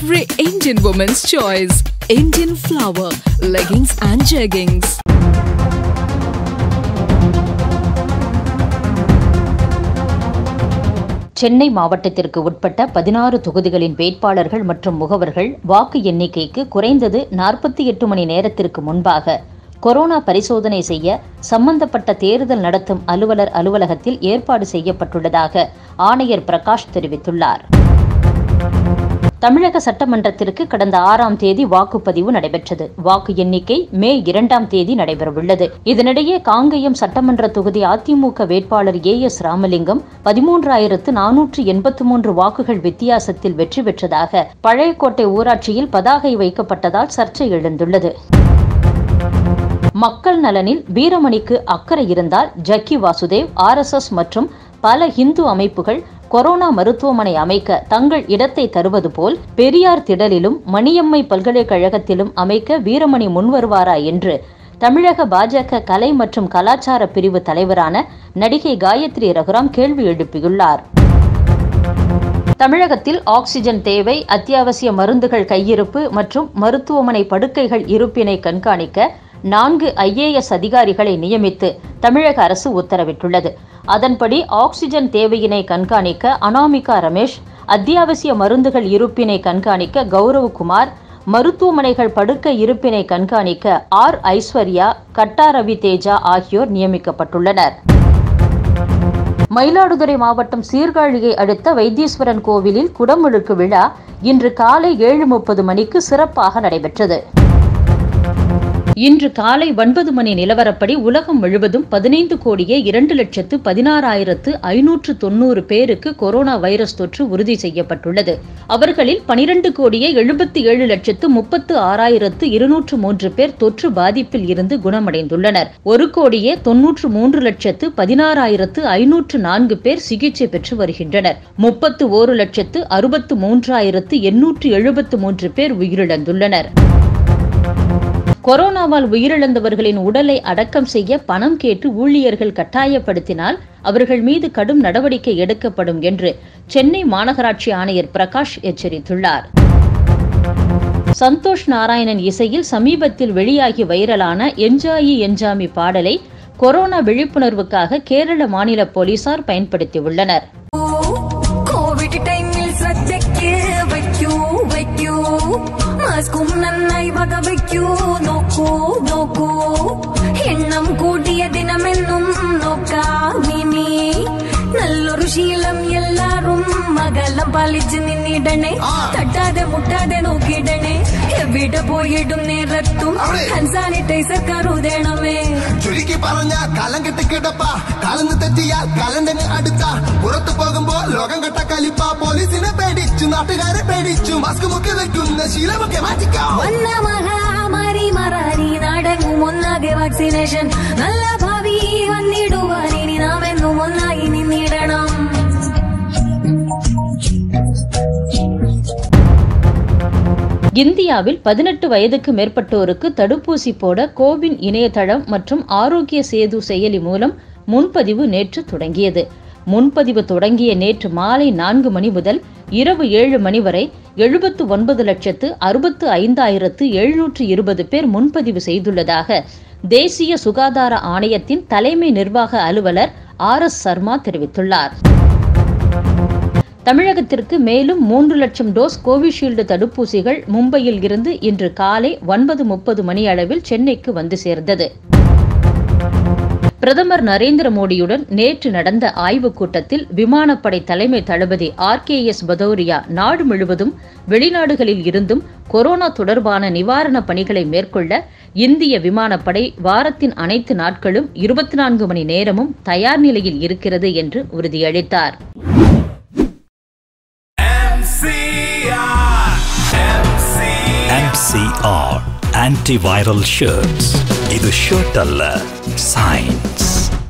every Indian woman's choice. Indian flower, leggings and jeggings. Chennai மாவட்டத்திற்கு உட்பட்ட பதினாறு தொகுதிகளின் வேட்பாளர்கள் மற்றும் முகவர்கள் வாக்கு எண்ணிக்கைக்கு குறைந்தது நாற்பத்தி எட்டு மணி நேரத்திற்கு முன்பாக கொரோனா பரிசோதனை செய்ய சம்பந்தப்பட்ட தேர்தல் நடத்தும் அலுவலர் அலுவலகத்தில் ஏற்பாடு செய்யப்பட்டுள்ளதாக ஆணையர் பிரகாஷ் தெரிவித்துள்ளார் தமிழக சட்டமன்றத்திற்கு கடந்த ஆறாம் தேதி வாக்குப்பதிவு நடைபெற்றது வாக்கு எண்ணிக்கை மே இரண்டாம் தேதி நடைபெறவுள்ளது இதனிடையே காங்கேயம் சட்டமன்ற தொகுதி அதிமுக வேட்பாளர் ஏ எஸ் ராமலிங்கம் பதிமூன்றாயிரத்து நானூற்று எண்பத்து மூன்று வாக்குகள் வித்தியாசத்தில் வெற்றி பெற்றதாக பழையக்கோட்டை ஊராட்சியில் பதாகை வைக்கப்பட்டதால் சர்ச்சை எழுந்துள்ளது மக்கள் நலனில் வீரமணிக்கு அக்கறை இருந்தால் ஜக்கி வாசுதேவ் ஆர்எஸ்எஸ் மற்றும் பல இந்து அமைப்புகள் கொரோனா மருத்துவமனை அமைக்க தங்கள் இடத்தை தருவது போல் பெரியார் திடலிலும் மணியம்மை பல்கலைக்கழகத்திலும் அமைக்க வீரமணி முன்வருவாரா என்று தமிழக பாஜக கலை மற்றும் கலாச்சார பிரிவு தலைவரான நடிகை காயத்ரி ரகுராம் கேள்வி எழுப்பியுள்ளார் தமிழகத்தில் ஆக்சிஜன் தேவை அத்தியாவசிய மருந்துகள் கையிருப்பு மற்றும் மருத்துவமனை படுக்கைகள் இருப்பினை கண்காணிக்க நான்கு ஐஏஎஸ் அதிகாரிகளை நியமித்து தமிழக அரசு உத்தரவிட்டுள்ளது அதன்படி ஆக்சிஜன் தேவையினை கண்காணிக்க அனாமிகா ரமேஷ் அத்தியாவசிய மருந்துகள் இருப்பினை கண்காணிக்க கௌரவ்குமார் மருத்துவமனைகள் படுக்கை இருப்பினை கண்காணிக்க ஆர் ஐஸ்வர்யா கட்டா ரவி தேஜா ஆகியோர் நியமிக்கப்பட்டுள்ளனர் மயிலாடுதுறை மாவட்டம் சீர்காழியை அடுத்த வைத்தீஸ்வரன் கோவிலில் குடமுழுக்கு விழா இன்று காலை ஏழு முப்பது மணிக்கு சிறப்பாக நடைபெற்றது இன்று காலை ஒன்பது மணி நிலவரப்படி உலகம் முழுவதும் பதினைந்து கோடியே இரண்டு லட்சத்து பதினாறாயிரத்து ஐநூற்று தொன்னூறு பேருக்கு கொரோனா வைரஸ் தொற்று உறுதி செய்யப்பட்டுள்ளது அவர்களில் பனிரெண்டு கோடியே எழுபத்தி ஏழு லட்சத்து முப்பத்து ஆறாயிரத்து இருநூற்று மூன்று பேர் தொற்று பாதிப்பில் இருந்து குணமடைந்துள்ளனர் ஒரு கோடியே தொன்னூற்று மூன்று லட்சத்து பதினாறாயிரத்து ஐநூற்று நான்கு பேர் சிகிச்சை பெற்று வருகின்றனர் முப்பத்து ஓரு லட்சத்து அறுபத்து மூன்றாயிரத்து எண்ணூற்று எழுபத்து மூன்று பேர் உயிரிழந்துள்ளனர் கொரோனாவால் உயிரிழந்தவர்களின் உடலை அடக்கம் செய்ய பணம் கேட்டு ஊழியர்கள் கட்டாயப்படுத்தினால் அவர்கள் மீது கடும் நடவடிக்கை எடுக்கப்படும் என்று சென்னை மாநகராட்சி ஆணையர் பிரகாஷ் எச்சரித்துள்ளார் சந்தோஷ் நாராயணன் இசையில் சமீபத்தில் வெளியாகி வைரலான என்ஜாயி என்ஜாமி பாடலை கொரோனா விழிப்புணர்வுக்காக கேரள மாநில போலீசார் பயன்படுத்தியுள்ளனர் കോവിഡ് ടൈമിൽ ശ്രദ്ധയ്ക്ക് വയ്ക്കൂ വയ്ക്കൂ മാസ്കും നന്നായി വക വയ്ക്കൂ നോക്കൂ നോക്കൂ എണ്ണം കൂടിയ ദിനമെന്നും നോക്കാമിനി നല്ലൊരു ശീലം എല്ലാരും മകലം പാലിച്ച് നിന്നിടണേ തട്ടാതെ മുട്ടാതെ നോക്കിയിടണേ എവിടെ പോയിടും നേരത്തും ഹാൻഡ് സാനിറ്റൈസർ കരുതണമേ ചുരുക്കി പറഞ്ഞ കാലം കെട്ടി കിടപ്പ കാലന്ന് തെറ്റിയാൽ കാലണ്ടന് അടുത്ത പുറത്തു പോകുമ്പോ ലോകം കെട്ട കലിപ്പ പോലീസിനെ പേടിച്ചു നാട്ടുകാരെ പേടിച്ചു മാസ്ക് മുക്കി വെക്കുന്ന ശീലമൊക്കെ മാറ്റിക്കാം വന്ന മഹാമാരി മറാരി നാടെങ്ങും ഒന്നാകെ വാക്സിനേഷൻ നല്ല ഭാവി വന്നിടുവാൻ ഇനി നാം എന്നും ഒന്നായി നിന്നിടണം இந்தியாவில் பதினெட்டு வயதுக்கு மேற்பட்டோருக்கு தடுப்பூசி போட கோவின் இணையதளம் மற்றும் ஆரோக்கிய சேது செயலி மூலம் முன்பதிவு நேற்று தொடங்கியது முன்பதிவு தொடங்கிய நேற்று மாலை நான்கு மணி முதல் இரவு ஏழு மணி வரை எழுபத்து ஒன்பது லட்சத்து அறுபத்து ஐந்தாயிரத்து எழுநூற்று இருபது பேர் முன்பதிவு செய்துள்ளதாக தேசிய சுகாதார ஆணையத்தின் தலைமை நிர்வாக அலுவலர் ஆர் எஸ் சர்மா தெரிவித்துள்ளார் தமிழகத்திற்கு மேலும் மூன்று லட்சம் டோஸ் கோவிஷீல்டு தடுப்பூசிகள் மும்பையில் இருந்து இன்று காலை ஒன்பது முப்பது மணி அளவில் சென்னைக்கு வந்து சேர்ந்தது பிரதமர் நரேந்திர மோடியுடன் நேற்று நடந்த ஆய்வுக் கூட்டத்தில் விமானப்படை தலைமை தளபதி ஆர் கே எஸ் பதௌரியா நாடு முழுவதும் வெளிநாடுகளில் இருந்தும் கொரோனா தொடர்பான நிவாரணப் பணிகளை மேற்கொள்ள இந்திய விமானப்படை வாரத்தின் அனைத்து நாட்களும் இருபத்தி நான்கு மணி நேரமும் தயார் நிலையில் இருக்கிறது என்று உறுதியளித்தார் MCR Antiviral Shirts இது ஷர்ட் அல்ல சயின்ஸ்